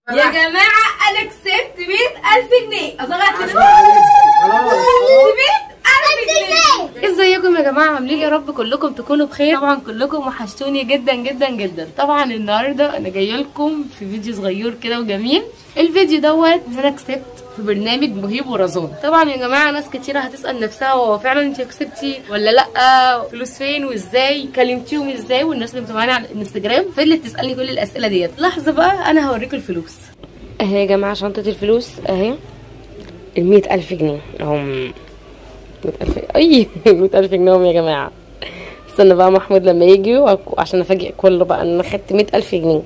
يا جماعة أنا كسبت 100000 جنيه أصغر كده خلاص 100000 جنيه ازيكم يا جماعه عاملين يا رب كلكم تكونوا بخير طبعا كلكم وحشتوني جدا جدا جدا طبعا النهارده انا جايه لكم في فيديو صغير كده وجميل الفيديو دوت انا كسبت في برنامج مهيب ورزان طبعا يا جماعه ناس كتيره هتسال نفسها هو فعلا انت كسبتي ولا لا فلوس فين وازاي كلمتيهم ازاي والناس اللي متابعاني على الانستجرام فضلت تسالني كل الاسئله ديت لحظه بقى انا هوريكم الفلوس اهي يا جماعه شنطه الفلوس اهي ال ألف جنيه هم 100000 اي 100000 جنيه هم يا جماعه استنى بقى محمود لما يجي وأك- عشان افاجئ كله بقى ان انا خدت 100000 جنيه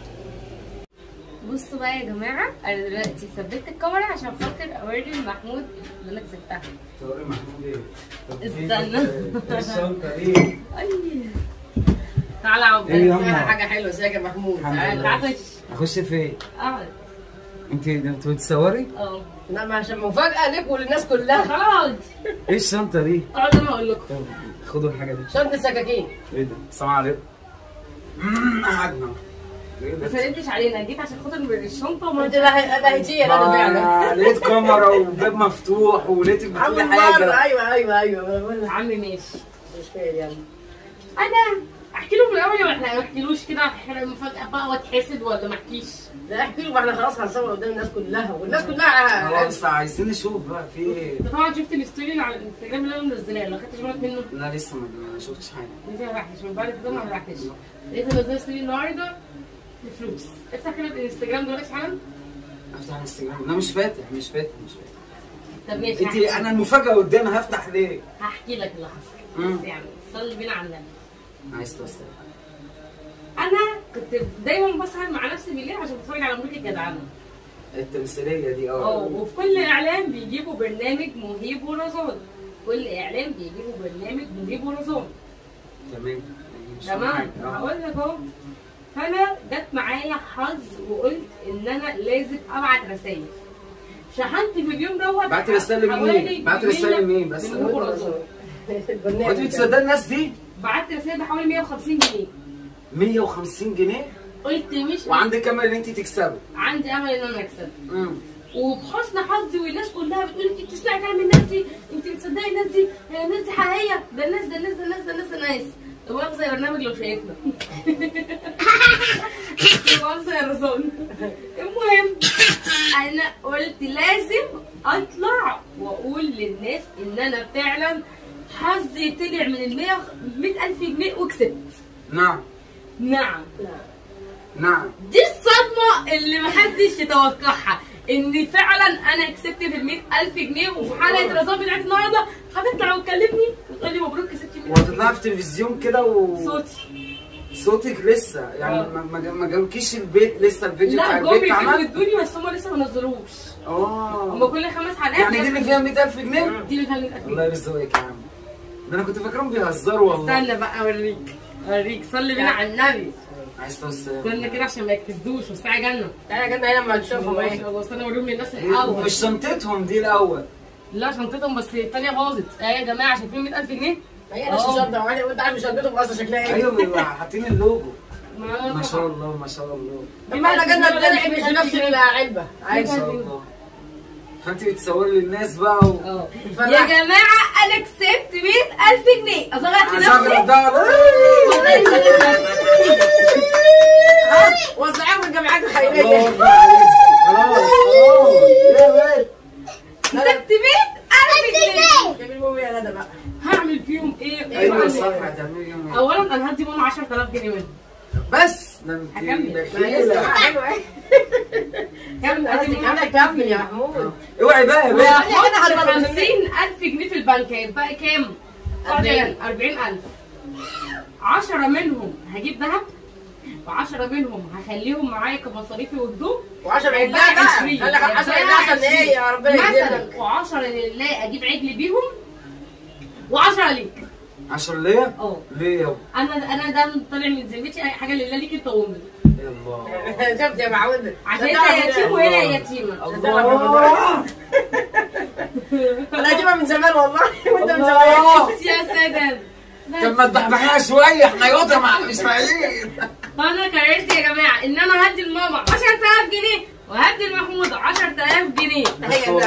بصوا بقى يا جماعه انا دلوقتي ثبت الكاميرا عشان خاطر اوري لمحمود اللي انا كسبتها توري محمود ايه؟ طب استنى. إيه الشنطة ايه؟ اي تعالى عقبال إيه يا فيها أما؟ حاجه حلوه ازيك يا محمود الحمد تعالى لله. تعالى خش اخش فين؟ اقعد انت انت بتصوري؟ اه لا ما عشان مفاجأة لك وللناس كلها اقعد ايه الشنطة دي؟ اقعد انا اقول لكم طب خدوا الحاجة دي شنطة سكاكين ايه ده؟ السلام عليكم أمم، قعدنا ايه ما ده؟ سالتش علينا جيت عشان خاطر الشنطه وما انت لهجية انا فعلا ما لقيت كاميرا وباب مفتوح ولقيتك بتقولي أول مرة حاجة ايوه ايوه ايوه أنا بقول لك عمي ماشي مش فاهم يعني انا احكي لهم الاول ولا احنا ما احكيلوش كده احنا مفاجاه بقى واتحسد ولا ما احكيش لا احكي له ما احنا خلاص هنصور قدام الناس كلها والناس كلها خلاص عايزين نشوف بقى في ايه؟ انت طبعا شفت الستوري اللي على الانستجرام اللي انا منزلاه ما خدتش بالك منه لا لسه ما ما شفتش حاجة انت ما رحتش من بعد كده ما رحتش لقيت منزله ستوري النهارده بفلوس افتح كده الانستجرام دلوقتي حالا افتح الانستجرام لا مش فاتح مش فاتح مش فاتح طب ماشي انت هحكي- انا المفاجأة قدامي هفتح ليه؟ هحكي لك اللي حصل مم. بس يعني صلي بينا على النبي عايز توصل انا كنت دايما بسهر مع نفسي بالليل عشان بتفرج على ملك الجدعنه التمثيلية دي اه اه وفي كل اعلان بيجيبوا برنامج مهيب ورزان كل اعلان بيجيبوا برنامج مهيب ورزان تمام مش فاهم تمام حاجة. اه. هقول لك اهو فانا جت معايا حظ وقلت ان انا لازم ابعت رسائل شحنت في اليوم دوت بعت رسالة لمين؟ حوالي بعت رسالة 100 لمين بس؟ من مهيب ورزان. وانت البرنامج ده. بتصدق الناس دي؟ بعت رسائل بحوالي 150 جنيه 150 جنيه قلت مش وعندك امل ان انت تكسبي عندي امل ان انا اكسب امم وبحسن حظي والناس كلها بتقول انت بتسمعي كلام الناس دي انت بتصدقي الناس دي هي الناس دي حقيقيه ده الناس ده الناس ده الناس ده الناس ده الناس طب مؤاخذه يا برنامج لو شايفنا مؤاخذه يا رزان المهم انا قلت لازم اطلع واقول للناس ان انا فعلا حظي طلع من ال 100 ألف جنيه وكسبت نعم نعم نعم دي الصدمة اللي محدش يتوقعها ان فعلا انا كسبت في ال ألف جنيه وفي حلقة رزان بتاعت النهارده هتطلع وتكلمني وتقول لي مبروك كسبت 100 وهتطلعي في التلفزيون كده و صوتي صوتك لسه يعني اه. ما- ما ما جالكيش البيت لسه الفيديو بتاع لا جم البيت بيحبوا عمل يدوني بس هم لسه ما نزلوش هم اه كل خمس حلقات يعني دي اللي فيها 100000 جنيه دي اللي فيها 100000 الله جنيه يرزقك يا عم ده انا كنت فاكرهم بيهزروا والله استنى بقى اوريك اوريك صلي بينا على النبي عايز توصل كنا كده عشان ما يكسدوش والساعة جنة تعالى جنة هنا لما نشوفهم ما ايه شاء الله استنى اوريهم للناس الاول مش شنطتهم دي الاول لا شنطتهم بس الثانية باظت ايه يا جماعة شايفين 100000 جنيه هي نفس اه. الشنطة وعادي وانت عارف شنطتهم اصلا شكلها ايه ايوه بيبقى حاطين اللوجو ما ما شاء الله ما شاء الله بما ان جنة بتلعب في نفس العلبة ما عادي شاء الله فانت بتصوري للناس بقى و... اه فرح. يا جماعة أنا كسبت 100000 جنيه أصغر عشان نفسي ده ها؟ وزعوهم الجامعات الله الخيرية أكبر عليك. خلاص خلاص يا بنت كسبت 100000 جنيه جميل يا ندى بقى هعمل فيهم إيه؟ ايوه إيه صح بقى؟ هتعملي يوم إيه؟ أولا أنا هدي ماما 10000 جنيه منهم بس ده انت هكمل. بخيلة حلو ايه كمل قصدك عندك كمل يا محمود اوعي بقى يا بنت كده وهحط هتبقى 50000 جنيه في البنك هيبقى كام؟ 40. 40000 10 منهم هجيب ذهب و10 منهم هخليهم معايا كمصاريفي وهدوم و10 لله هيبقى بقى 20. قال لك 10 لله عشان ايه يا ربنا مثلا يكرمك و10 لله اجيب عجل بيهم و10 ليك 10 ليه؟ اه ليه يابا؟ انا انا ده طالع من ذمتي اي حاجه لله ليك انت وامي يا الله شفت يا معود عشان انت يتيم وهي يتيمه الله انا هجيبها من زمان والله وانت من زمان الله يا سادة طب ما تضحبحيها شويه احنا يوطى مع اسماعيل فانا قررت يا جماعه ان انا هدي لماما 10000 جنيه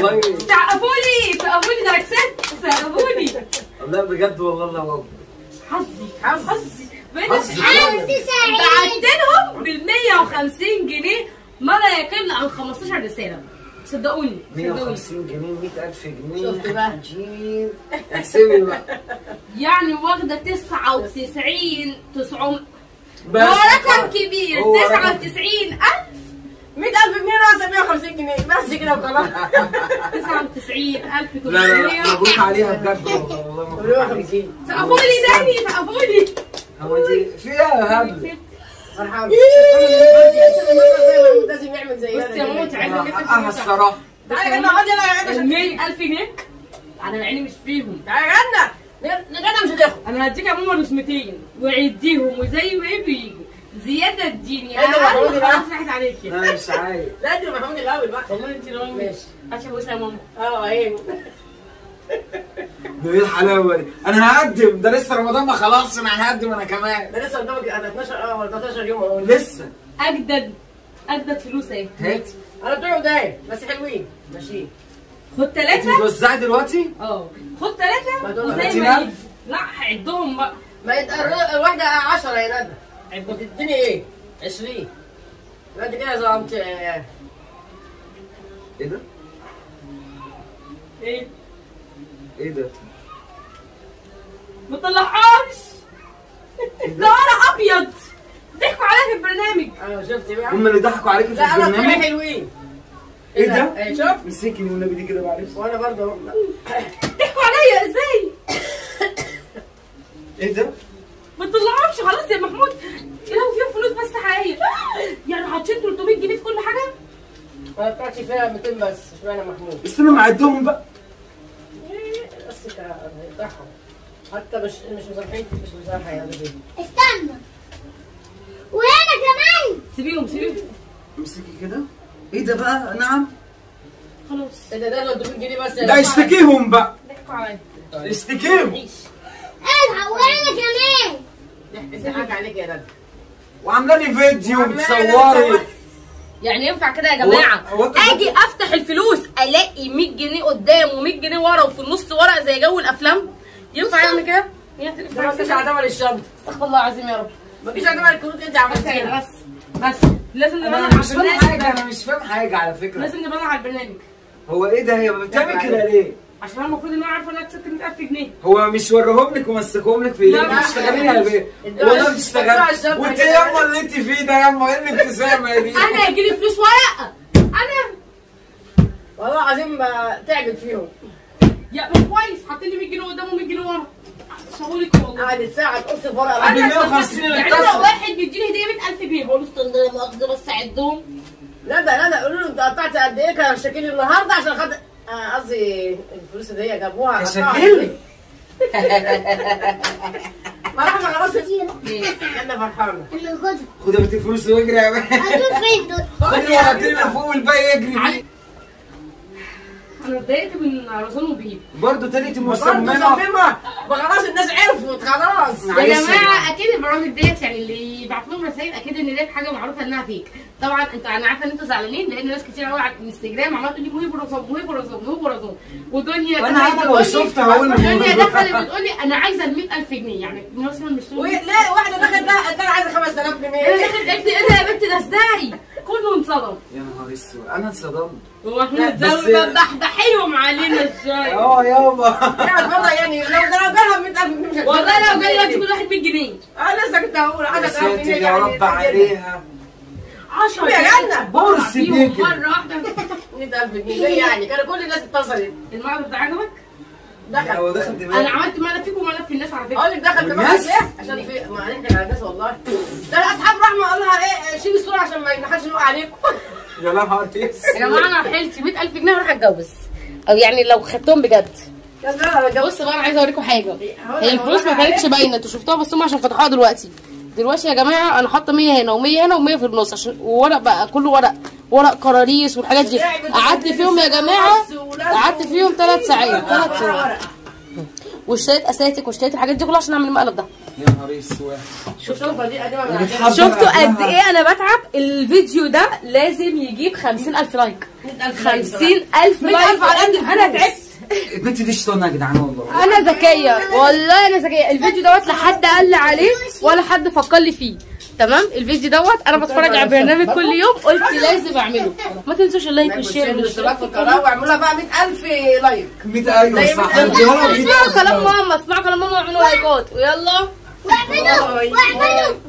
والله سقفولي سقفولي ده كسبت سقفولي لا بجد والله الله اكبر حظي حظ. حظي بقيت حظي. أسألهم. بعت لهم بال 150 جنيه ما لا يقل عن 15 رساله صدقوني صدقوني 150 جنيه 100000 جنيه شفت بقى؟ جيم احسبي بقى يعني واخده 99 900 بس هو رقم كبير هو رقم- 99000 100000 جنيه ناقص 150 جنيه بس كده وخلاص 99000 لا لا لا مبروك عليها بجد والله والله مبروك عليك 150 سقفولي تاني سقفولي هو انت فيها هبل فرحان لازم يعمل زي بص يا ماما انت عايزه منك حقها فلوس الصراحه تعالى جنة اقعدي انا قاعده ال عشان 100000 جنيه انا عيني مش فيهم تعالى جنة نجنة مش هتاخد انا هديك يا ماما رسمتين وعديهم وزي ما بيجوا زياده اديني ايه ده اقل محمود بقى؟ خلاص راحت عليكي انا مش عارف لا دي محمود الاول بقى والله انت لو ماشي. عشان بصي يا ماما اه ايه ده ايه الحلاوه دي انا هقدم ده لسه رمضان ما خلصش انا هقدم انا كمان ده لسه قدامك انا 12 اه ولا 13 يوم اهو لسه اجدد اجدد فلوس اهي هات انا بتوعه ده بس حلوين ماشيين خد انت ثلاثه بتوزعي دلوقتي اه خد ثلاثه ما دول وزي 30,000 ما يجي. لا هعدهم بقى ما يتقر- الواحدة 10 يا ندى عدهم بتديني ايه؟ 20 لا انت كده ظلمت ايه ده ايه ايه ده ما طلعهاش ده انا ابيض ضحكوا عليا في البرنامج انا شفت بقى هم اللي ضحكوا عليكي في لا انا بتوعي البرنامج حلوين ايه ده ايه شوف مسكني والنبي دي كده معلش وانا برضه ضحكوا عليا ازاي ايه ده ما تطلعهمش خلاص يا محمود يا لو فيهم فلوس بس حقيقية يعني حاطين 300 جنيه في كل حاجه انا بتاعتي فيها 200 بس اشمعنى محمود استنى معدهم بقى إيه، بس كده هيضحوا حتى مش مش مسامحين مش مسامحه يعني دي استنى وهنا كمان سيبيهم سيبيهم امسكي كده ايه ده بقى نعم خلاص ايه ده ده 300 جنيه بس ده اشتكيهم بقى ضحكوا عليا اشتكيهم عيش الحق وهنا كمان ضحك عليك يا ندى وعامله لي فيديو وعاملة لي بتصوري بتصور. يعني ينفع كده يا هو- جماعه هو أنت- اجي افتح الفلوس الاقي 100 جنيه قدام و100 جنيه ورا وفي النص ورق زي جو الافلام ينفع يعمل كده؟ ده ما فيش عدمه للشنطه استغفر الله العظيم يا رب ما فيش عدمه للكروت انت بس عملتيها بس بس لازم نبلغ انا على مش فاهم البرنامج حاجه انا مش فاهم حاجه على فكره لازم نبلغ على البرنامج هو ايه ده هي بتعمل كده ليه عشان انا المفروض ان انا عارفه ان انا كسبت 100000 جنيه هو مش وريهم لك ومسكهم لك في ايديك لا، بتشتغلي يا بيه الدواء- والله الدواء بتشتغلي الشاب وانت كده. ياما اللي انت فيه ده ياما ايه الابتسامه دي انا هيجي لي فلوس ورقه انا والله العظيم ب- تعبت فيهم يا مش كويس حاطين لي 100 جنيه قدام و100 جنيه ورا شغلك والله قعدت ساعه تقص في ورقه قبل انا 150 اللي يعني لو اتصل. واحد بيديني هديه 100000 جنيه بقول له استنى لا مؤاخذه بس اعدهم لا ده لا ده قولوا له انت قطعت قد ايه كان شاكين النهارده عشان خاطر آه، قصدي الفلوس اللي هي جابوها قطعت. كشاكيل؟ فرحنا خلاص انا فرحانه انا خدها خد يا بنت الفلوس واجري يا بيه هدول فين دول خد ورقتين اللي فوق والباقي يجري بيه انا اتضايقت من رزان وبهيب برضه تاني برضه مصممه صممها خلاص الناس عرفت خلاص يا معلش. جماعه اكيد البرامج ديت يعني اللي يبعت لهم رسائل اكيد ان ديت حاجه معروفه انها فيك طبعا انت انا عارفه ان انتوا زعلانين لان ناس كتير قوي على الانستجرام عماله تقول لي مهيب ورزان مهيب ورزان مهيب ورزان ودنيا وأنا دخلت أنا لو بتقول لي- شفت هقول مهيب دنيا ورزان. دخلت بتقول لي انا عايزه ال 100000 جنيه يعني مثلا مش تقول لي لا واحده دخلت لها قالت لها عايزه 5000 انا جنيه دخلت قالت لي ايه ده يا بنت ده ازاي كله انصدم يا نهار اسود انا اتصدمت هو احنا لا، نتزوج بس- بحبحيهم علينا ازاي اه يابا لا والله يعني لو ضربها ب 100000 جنيه مش والله لو جاي دلوقتي كل واحد 100 جنيه اه لسه كنت هقول يا 10000 ساتر جنيه يا رب عليها 10 يا جنة. بورس بيجري. مره واحده 100000 جنيه ليه يعني كانوا كل الناس اتصلت المعرض ده عجبك؟ دخل هو دخل انا دماغي عملت ملف فيكم وملف الناس على فكره اقول لك دخل كمان والناس؟ ليه؟ عشان في ما هنحكي على الناس والله ده اصحاب رحمه قال لها ايه شيل الصوره عشان ما ينحش نقع عليكم يا نهار اسود يا جماعه انا حيلتي 100000 جنيه هروح اتجوز او يعني لو خدتهم بجد لا لا انا جوز بص بقى انا عايزه اوريكم حاجه هي الفلوس ما كانتش باينه انتوا شفتوها بس هم عشان فتحوها دلوقتي دلوقتي يا جماعه انا حاطه 100 هنا و100 هنا و100 في النص عشان ورق بقى كله ورق ورق كراريس والحاجات دي قعدت فيهم يا جماعه قعدت فيهم ثلاث ساعات ثلاث ساعات واشتريت اساتك واشتريت الحاجات دي كلها عشان اعمل المقلب ده يا نهار اسود شوفوا دي قديمه من وبتحب- عندنا. شفتوا قد قبلها. ايه انا بتعب الفيديو ده لازم يجيب 50000 لايك 100,000 لايك 50000 100,000 لايك على قد انا الفلوس. تعبت البنت دي شطانه يا جدعان والله انا ذكيه والله انا ذكيه الفيديو دوت لا حد قال لي عليه ولا حد فكر لي فيه تمام الفيديو دوت انا بتفرج على البرنامج كل يوم قلت لازم اعمله ما تنسوش اللايك والشير والاشتراك في القناه واعملوا بقى 100000 لايك 100 ايوه زي صح ما- اديها لها 100 اسمعوا كلام ماما اسمعوا كلام ماما واعملوا لايكات ويلا واعملوا واعملوا